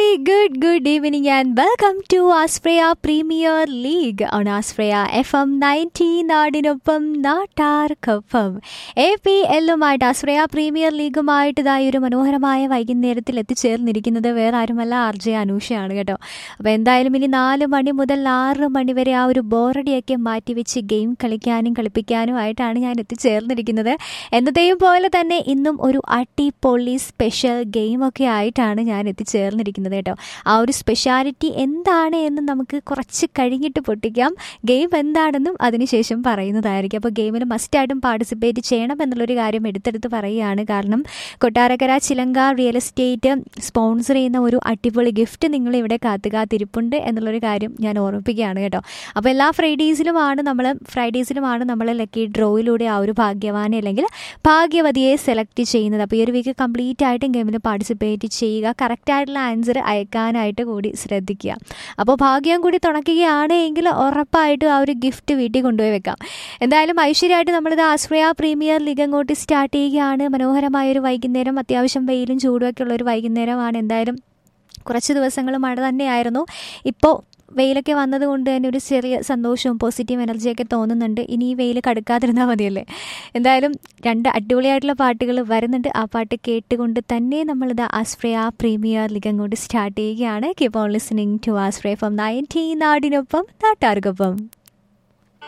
good, good evening and welcome to Aspraya Premier League on Aspraya FM 90 നാടിനൊപ്പം നാട്ടാർക്കൊപ്പം A P എല്ലുമായിട്ട് Ashraya premier ലീഗുമായിട്ട് ഇതായി ഒരു മനോഹരമായ വൈകുന്നേരത്തിൽ എത്തിച്ചേർന്നിരിക്കുന്നത് വേറെ ആരുമല്ല ആർ ജെ അനൂഷയാണ് കേട്ടോ അപ്പോൾ എന്തായാലും ഇനി നാല് മണി മുതൽ ആറ് മണി വരെ ആ ഒരു ബോറടിയൊക്കെ മാറ്റിവെച്ച് ഗെയിം കളിക്കാനും കളിപ്പിക്കാനുമായിട്ടാണ് ഞാൻ എത്തിച്ചേർന്നിരിക്കുന്നത് എന്നത്തെയും പോലെ തന്നെ ഇന്നും ഒരു അടിപൊളി സ്പെഷ്യൽ ഗെയിമൊക്കെ ആയിട്ടാണ് ഞാൻ എത്തിച്ചേർന്നിരിക്കുന്നത് കേട്ടോ ആ ഒരു സ്പെഷ്യാലിറ്റി എന്താണ് എന്ന് നമുക്ക് കുറച്ച് കഴിഞ്ഞിട്ട് പൊട്ടിക്കാം ഗെയിം എന്താണെന്നും അതിനുശേഷം പറയുന്നതായിരിക്കും അപ്പോൾ ഗെയിമിൽ മസ്റ്റായിട്ടും പാർട്ടിസിപ്പേറ്റ് ചെയ്യണം എന്നുള്ളൊരു കാര്യം എടുത്തെടുത്ത് പറയുകയാണ് കാരണം കൊട്ടാരക്കര ചിലങ്ക റിയൽ എസ്റ്റേറ്റ് സ്പോൺസർ ചെയ്യുന്ന ഒരു അടിപൊളി ഗിഫ്റ്റ് നിങ്ങൾ ഇവിടെ കാത്തു കാത്തിരിപ്പുണ്ട് എന്നുള്ളൊരു കാര്യം ഞാൻ ഓർമ്മിപ്പിക്കുകയാണ് കേട്ടോ അപ്പോൾ എല്ലാ ഫ്രൈഡേയ്സിലുമാണ് നമ്മൾ ഫ്രൈഡേയ്സിലുമാണ് നമ്മൾ ലക്കി ഡ്രോയിലൂടെ ആ ഒരു ഭാഗ്യവാനെ അല്ലെങ്കിൽ ഭാഗ്യവതിയെ സെലക്ട് ചെയ്യുന്നത് അപ്പോൾ ഈ ഒരു വീക്ക് കംപ്ലീറ്റ് ആയിട്ടും ഗെയിമിൽ പാർട്ടിസിപ്പേറ്റ് ചെയ്യുക കറക്റ്റായിട്ടുള്ള ആൻസർ അയക്കാനായിട്ട് കൂടി ശ്രദ്ധിക്കുക അപ്പോൾ ഭാഗ്യം കൂടി തുണയ്ക്കുകയാണ് എങ്കിൽ ഉറപ്പായിട്ടും ആ ഒരു ഗിഫ്റ്റ് വീട്ടിൽ കൊണ്ടുപോയി വെക്കാം എന്തായാലും ഐശ്വര്യമായിട്ട് നമ്മളിത് ആശ്രയ പ്രീമിയർ ലീഗ് അങ്ങോട്ട് സ്റ്റാർട്ട് ചെയ്യുകയാണ് മനോഹരമായ ഒരു വൈകുന്നേരം അത്യാവശ്യം വെയിലും ചൂടുമൊക്കെ ഉള്ള ഒരു വൈകുന്നേരമാണ് എന്തായാലും കുറച്ച് ദിവസങ്ങൾ മഴ തന്നെയായിരുന്നു ഇപ്പോൾ വെയിലൊക്കെ വന്നതുകൊണ്ട് തന്നെ ഒരു ചെറിയ സന്തോഷവും പോസിറ്റീവ് എനർജിയൊക്കെ തോന്നുന്നുണ്ട് ഇനി ഈ വെയിൽ കടുക്കാതിരുന്നാൽ മതിയല്ലേ എന്തായാലും രണ്ട് അടിപൊളിയായിട്ടുള്ള പാട്ടുകൾ വരുന്നുണ്ട് ആ പാട്ട് കേട്ടുകൊണ്ട് തന്നെ നമ്മളിത് ആസ്പ്രയ പ്രീമിയർ ലീഗ് അങ്ങോട്ട് സ്റ്റാർട്ട് ചെയ്യുകയാണ് keep on listening to Aspraya from nineteen നാടിനൊപ്പം നാട്ടാർക്കൊപ്പം